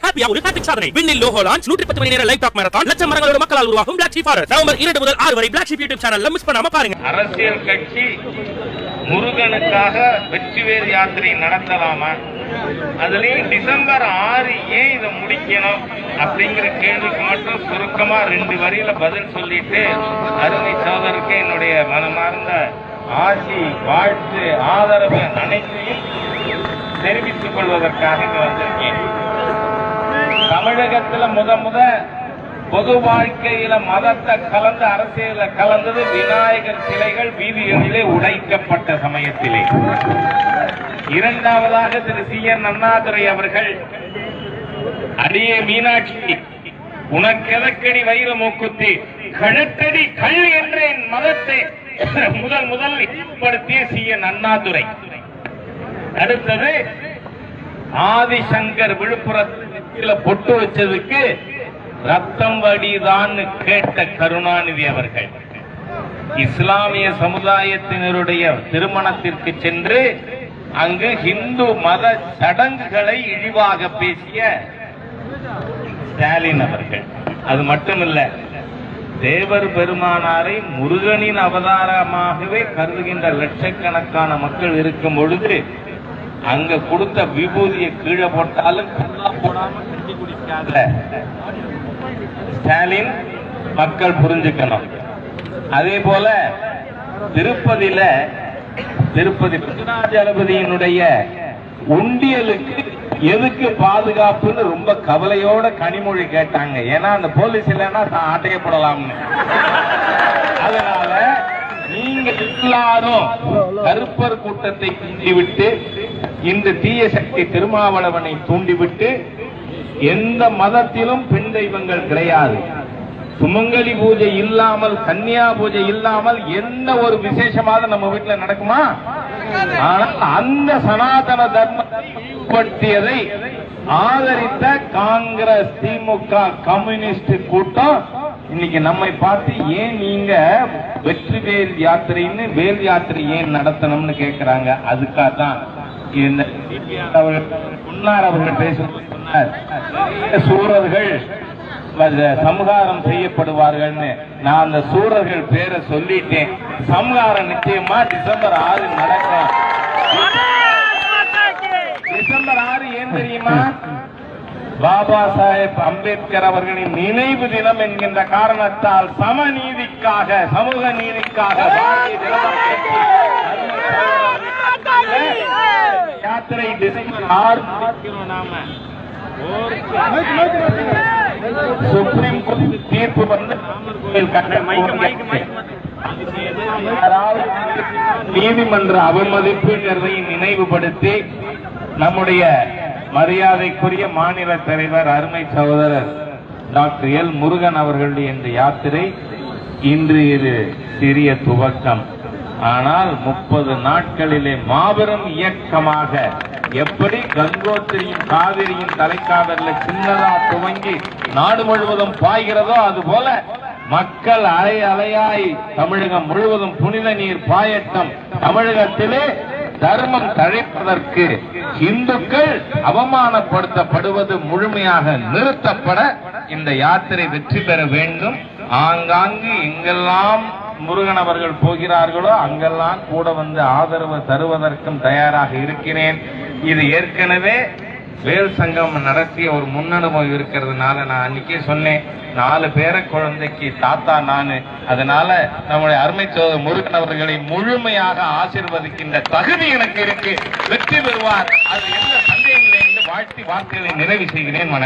ஹாப்பியா ஒரு ஹாப்பிக் சாதனை விண்ணில் லோகோ லான்ச் நூற்றி பத்து மணி நேர லைவ் டாக் மேரத்தான் லட்சம் மரங்களோட மக்களால் உருவாகும் பிளாக் ஷீப் ஃபாரஸ்ட் நவம்பர் இரண்டு முதல் ஆறு வரை பிளாக் ஷீப் யூடியூப் சேனல்ல மிஸ் பண்ணாம பாருங்க அரசியல் கட்சி முருகனுக்காக வெற்றிவேல் யாத்திரை நடத்தலாமா அதுலயும் டிசம்பர் ஆறு ஏன் இதை முடிக்கணும் அப்படிங்கிற கேள்விக்கு மட்டும் சுருக்கமா ரெண்டு வரியில பதில் சொல்லிட்டு அருமை சோதருக்கு என்னுடைய மனமார்ந்த ஆசி வாழ்த்து ஆதரவு அனைத்தையும் தெரிவித்துக் கொள்வதற்காக இங்க வந்திருக்கேன் தமிழகத்துல முத முத பொது வாழ்க்கையில மதத்தை கலந்து அரசியல கலந்தது விநாயகர் சிலைகள் வீதிகளிலே உடைக்கப்பட்ட சமயத்திலே இரண்டாவதாக திரு சி என் அண்ணாதுரை அவர்கள் அடியே மீனாட்சி உனக்கெதக்கடி வைர மூக்குத்தி கழுத்தடி கல் என்ற என் மதத்தை முதல் முதல் ஏற்படுத்திய சி என் அண்ணாதுரை அடுத்தது ஆதிசங்கர் விழுப்புரத்தில் பொட்டு வச்சதுக்கு ரத்தம் வடிதான்னு கேட்ட கருணாநிதி அவர்கள் இஸ்லாமிய சமுதாயத்தினருடைய திருமணத்திற்கு சென்று அங்கு இந்து மத சடங்குகளை இழிவாக பேசிய ஸ்டாலின் அவர்கள் அது மட்டுமல்ல தேவர் பெருமானாரை முருகனின் அவதாரமாகவே கருதுகின்ற லட்சக்கணக்கான மக்கள் இருக்கும் பொழுது அங்க கொடுத்த விபூதியை கீழே போட்டாலும் கல்லா போடாம கஞ்சி குடிக்காத ஸ்டாலின் மக்கள் புரிஞ்சுக்கணும் அதே போல திருப்பதியில திருப்பதி வெங்கடாஜலபதியினுடைய உண்டியலுக்கு எதுக்கு பாதுகாப்புன்னு ரொம்ப கவலையோட கனிமொழி கேட்டாங்க ஏன்னா அந்த போலீஸ் இல்லைன்னா தான் ஆட்டையப்படலாம்னு அதனால நீங்க எல்லாரும் கருப்பர் கூட்டத்தை தூண்டிவிட்டு இந்த தீய சக்தி திருமாவளவனை தூண்டிவிட்டு எந்த மதத்திலும் பெண் தெய்வங்கள் கிடையாது சுமங்கலி பூஜை இல்லாமல் கன்னியா பூஜை இல்லாமல் எந்த ஒரு விசேஷமாக நம்ம வீட்டுல நடக்குமா ஆனால் அந்த சனாதன தர்மத்தை இழிவுபடுத்தியதை ஆதரித்த காங்கிரஸ் திமுக கம்யூனிஸ்ட் கூட்டம் இன்னைக்கு நம்மை பார்த்து ஏன் நீங்க வெற்றி வேல் யாத்திரைன்னு வேல் யாத்திரை ஏன் நடத்தணும்னு கேக்குறாங்க அதுக்காக தான் இந்த அவர்கள் முன்னார் அவர்கள் பேசும்போது சொன்னார் நிறைய சூரர்கள் வ- சம்ஹாரம் செய்யப்படுவார்கள்னு நான் அந்த சூரர்கள் பேரை சொல்லிட்டேன் சம்ஹாரம் நிச்சயமா டிசம்பர் ஆறு நடக்கும் டிசம்பர் ஆறு ஏன் தெரியுமா பாபா சாஹேப் அம்பேத்கர் அவர்களின் நினைவு தினம் என்கின்ற காரணத்தால் சமநீதிக்காக சமூக நீதிக்காக பாரதிய ஜனதா கட்சி யாத்திரை டிசம்பர் ஆறு நடக்கிறோம் நாம சுப்ரீம் கோர்ட் தீர்ப்பு வந்து ராமர் கோயில் கட்ட யாராவது நீதிமன்ற அவமதிப்புங்கிறதை நினைவுபடுத்தி நம்முடைய மரியாதைக்குரிய மாநில தலைவர் அருமை சகோதரர் டாக்டர் எல் முருகன் அவர்களுடைய இந்த யாத்திரை இன்று இது சிறிய துவக்கம் ஆனால் முப்பது நாட்களிலே மாபெரும் இயக்கமாக எப்படி கங்கோத்திரியும் காவிரியும் தலைக்காதல்ல சின்னதா துவங்கி நாடு முழுவதும் பாய்கிறதோ அது போல மக்கள் அலை அலையாய் தமிழகம் முழுவதும் புனித நீர் பாயட்டம் தமிழகத்திலே தர்மம் தழைப்பதற்கு இந்துக்கள் அவமானப்படுத்தப்படுவது முழுமையாக நிறுத்தப்பட இந்த யாத்திரை வெற்றி பெற வேண்டும் ஆங்காங்கு எங்கெல்லாம் முருகன் அவர்கள் போகிறார்களோ அங்கெல்லாம் கூட வந்து ஆதரவு தருவதற்கும் தயாராக இருக்கிறேன் இது ஏற்கனவே வேல் சங்கம் நடத்திய ஒரு முன்னனுபவம் இருக்கிறதுனால நான் அன்னைக்கே சொன்னேன் நாலு பேர குழந்தைக்கு தாத்தா நானு அதனால நம்முடைய அருமை சோதர் முருகன் அவர்களை முழுமையாக ஆசீர்வதிக்கின்ற தகுதி எனக்கு இருக்கு வெற்றி பெறுவார் அது எந்த சந்தேகம் இல்லை என்று வாழ்த்தி வார்த்தைகளை நிறைவு செய்கிறேன் வணக்கம்